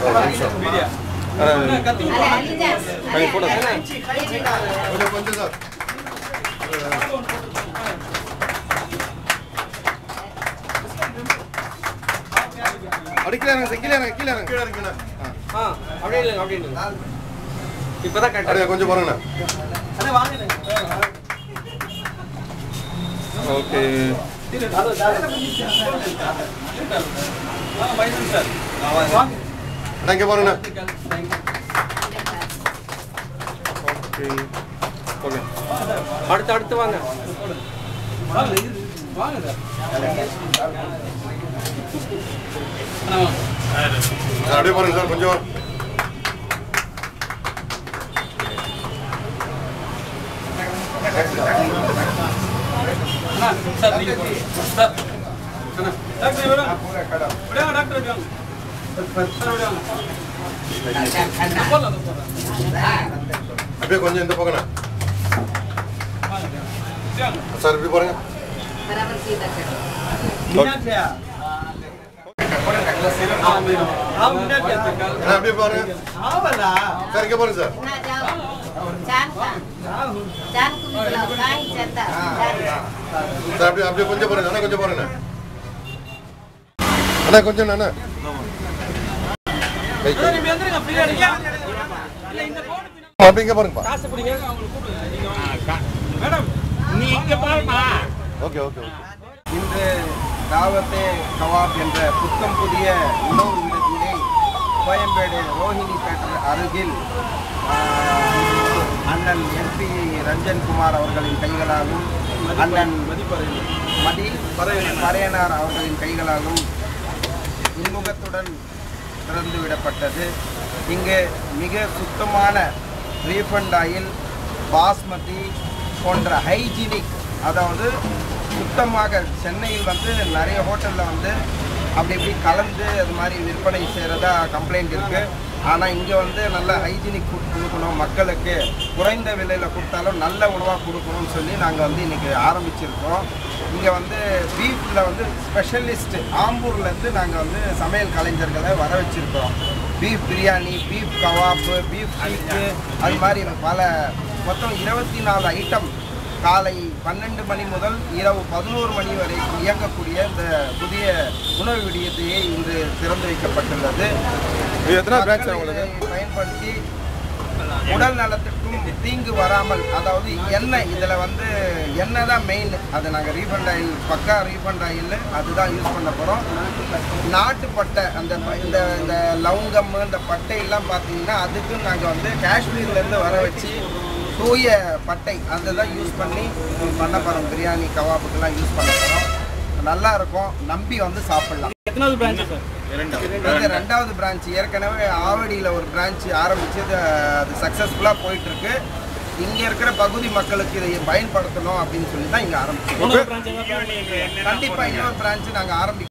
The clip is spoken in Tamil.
ஒரு நிமிஷம் அங்கே போட கொஞ்சம் கொஞ்சம் சார் அடிக்கிறாங்க சார் கீழே இறங்க கீழே இறங்க கீழே இறங்க ஆ அப்படியே இல்லைங்க அப்படியே இல்லைங்க இப்போதான் கரெக்டாக அப்படியே கொஞ்சம் பாருங்கண்ணா ஓகே அண்ணா இங்கே பாருங்கண்ணா ஓகே ஓகே அடுத்து அடுத்து வாங்க சார் அப்படியே பாருங்க சார் கொஞ்சம் அப்படியே கொஞ்சம் இந்த பக்கம்ண்ணா சார் இப்படி பாருங்க ஓகே. அண்ணா, அப்படியே பாருங்க சார் இங்கே பாருங்க சார் சார் அப்படியே அப்படியே கொஞ்சம் பாருங்க அண்ணா கொஞ்சம் பாருங்க அண்ணா கொஞ்சம் அண்ணா Right. அப்படி இங்கே பாருங்கப்பா காசு பிடிங்க ஓகே ஓகே ஓகே இன்று தாவத்தே கவாப் என்ற புத்தம் புதிய உணவு விடுதியை கோயம்பேடு ரோஹிணி தேட்டர் அருகில் ஆஹ், அண்ணன் எம்பி ரஞ்சன் குமார் அவர்களின் கைகளாலும் அண்ணன் மதி பரையனார் அவர்களின் கைகளாலும் இன்முகத்துடன் திறந்து விடப்பட்டது இங்கு மிக சுத்தமான ரீஃபண்ட் ஆயில் பாஸ்மதி போன்ற ஹைஜீனிக் அதாவது சுத்தமாக சென்னையில் வந்து நிறைய ஹோட்டலில் வந்து அப்படி இப்படி கலந்து அது மாதிரி விற்பனை செய்கிறதா கம்ப்ளைண்ட் இருக்குது ஆனால் இங்கே வந்து நல்ல ஹைஜீனிக் ஃபுட் கொடுக்கணும் மக்களுக்கு குறைந்த விலையில் கொடுத்தாலும் நல்ல உணவாக கொடுக்கணும்னு சொல்லி நாங்கள் வந்து இன்றைக்கி ஆரம்பிச்சிருக்கோம் இங்கே வந்து பீஃபில் வந்து ஸ்பெஷலிஸ்ட் ஆம்பூர்லேருந்து நாங்கள் வந்து சமையல் கலைஞர்களை வர வச்சுருக்கிறோம் beef biryani beef kebab beef seekh அது மாதிரி பல மொத்தம் இருபத்தி நாலு ஐட்டம் காலை பன்னெண்டு மணி முதல் இரவு பதினோரு மணி வரை இயங்கக்கூடிய இந்த புதிய உணவு விடியத்தையே இன்று திறந்து வைக்கப்பட்டுள்ளது இது எத்தனை பிரான்ச் உங்களுக்கு இதை பயன்படுத்தி உடல் நலத்துக்கும் தீங்கு வராமல் அதாவது எண்ணெய் இதில் வந்து எண்ணெய் தான் மெயின் அது நாங்கள் ரீஃபண்ட் ஆயில் பக்கா ரீஃபண்ட் ஆயில் அதுதான் யூஸ் பண்ண போகிறோம் நாட்டுப்பட்டை அந்த ப- இந்த இந்த லவங்கம் இந்த பட்டையெல்லாம் பார்த்தீங்கன்னா அதுக்கும் நாங்கள் வந்து காஷ்மீர்லேருந்து வர வச்சு தூய பட்டை அதை தான் யூஸ் பண்ணி பண்ண போகிறோம் பிரியாணி கவாபுக்கெல்லாம் யூஸ் பண்ண போகிறோம் நல்லா இருக்கும் நம்பி வந்து சாப்பிடலாம் எத்தனாவது பிரான்ச் சார் இது ரெண்டாவது பிரான்ச் ஏற்கனவே ஆவடியில் ஒரு பிரான்ச் ஆரம்பிச்சு அது அது சக்ஸஸ்ஃபுல்லாக போயிட்டு இருக்கு இங்க இருக்கிற பகுதி மக்களுக்கு இதை பயன்படுத்தணும் அப்படின்னு சொல்லி தான் இங்க ஆரம்பிச்சோம் இன்னொரு பிரான்ச் எதாவது கண்டிப்பா இன்னொரு பிரான்ச் நாங்க ஆரம்பிக்கிறோம்